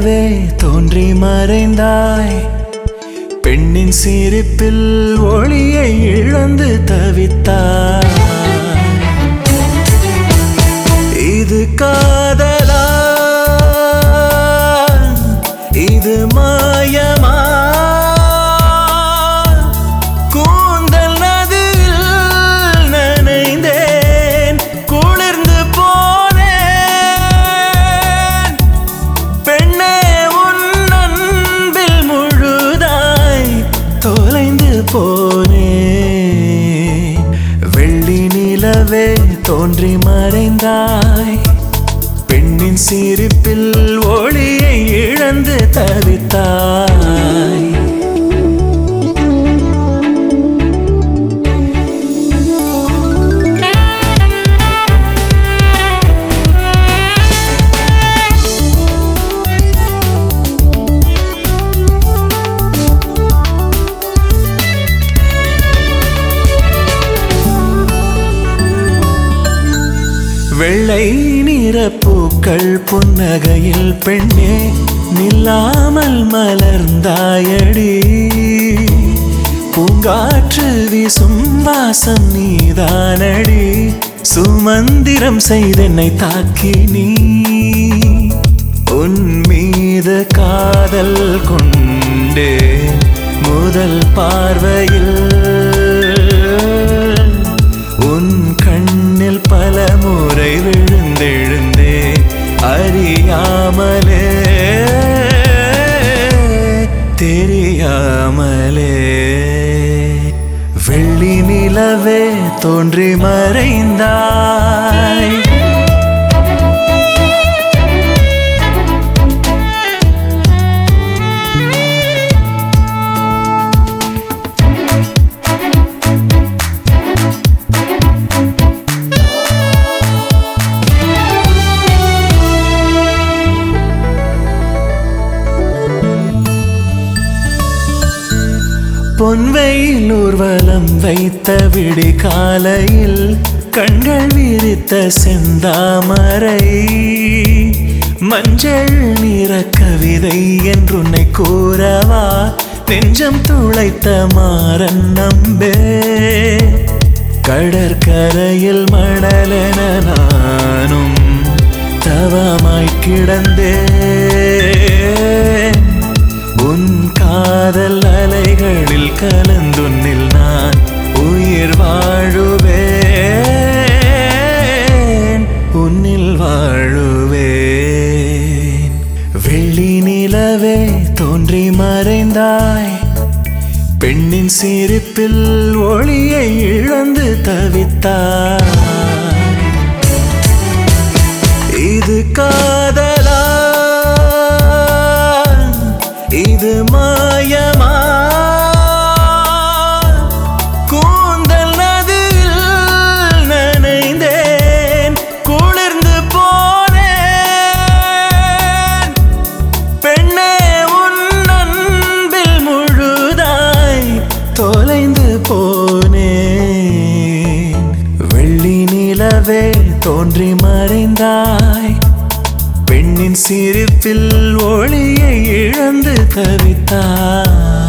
நிலவே தோன்றி மறைந்தாய் பெண்ணின் சிரிப்பில் ஒளியை இழந்து தவித்தாய் இது காதலா இது மாயமா கூந்தல் நதியில் நனைந்தேன் குளிர்ந்து போனேன் பெண்ணே உன் அன்பில் முழுதாய் தொலைந்து போனேன் வெள்ளி நிலவே தோன்றி மறைந்தாய் பெண்ணின் சிரிப்பில் ஒளியை இழந்து தவித்தாய் வெள்ளை நிற பூக்கள் புன்னகையில் பெண்ணே நில்லாமல் மலர்ந்தாயடி பூங்காற்று வீசும் வாசம் நீதானடி சுமந்திரம் செய்தென்னை தாக்கி நீ உன் மீது காதல் கொண்டே முதல் பார்வையில் உன் கண்ணில் பல முறை விழுந்தெழுந்தே அறியாமலே தெரியாமலே வெள்ளி நிலவே தோன்றி மறைந்தாய் பொன்வையில் ஊர்வலம் வைத்த விடி காலையில் கண்கள் விரித்த செந்தாமரை மஞ்சள் நிற கவிதை என்றுன்னை கூறவா நெஞ்சம் துளைத்த மாறன் நம்பே கடற்கரையில் மணலென நானும் தவமாய் கிடந்தேன் உன் காதல் அலைகளில் கலந்துன்னில் நான் உயிர் வாழுவேன் உன்னில் வாழுவேன் வெள்ளி நிலவே தோன்றி மறைந்தாய் பெண்ணின் சிரிப்பில் ஒளியை இழந்து தவித்தாய் இது காதலா இது மாயமா கூந்தல் நதியில் நனைந்தேன் குளிர்ந்து போனேன் பெண்ணே உன் அன்பில் முழுதாய் தொலைந்து போனேன் வெள்ளி நிலவே தோன்றி மறைந்தாய் பெண்ணின் சிரிப்பில் ஒளியை இழந்து தவித்தாய்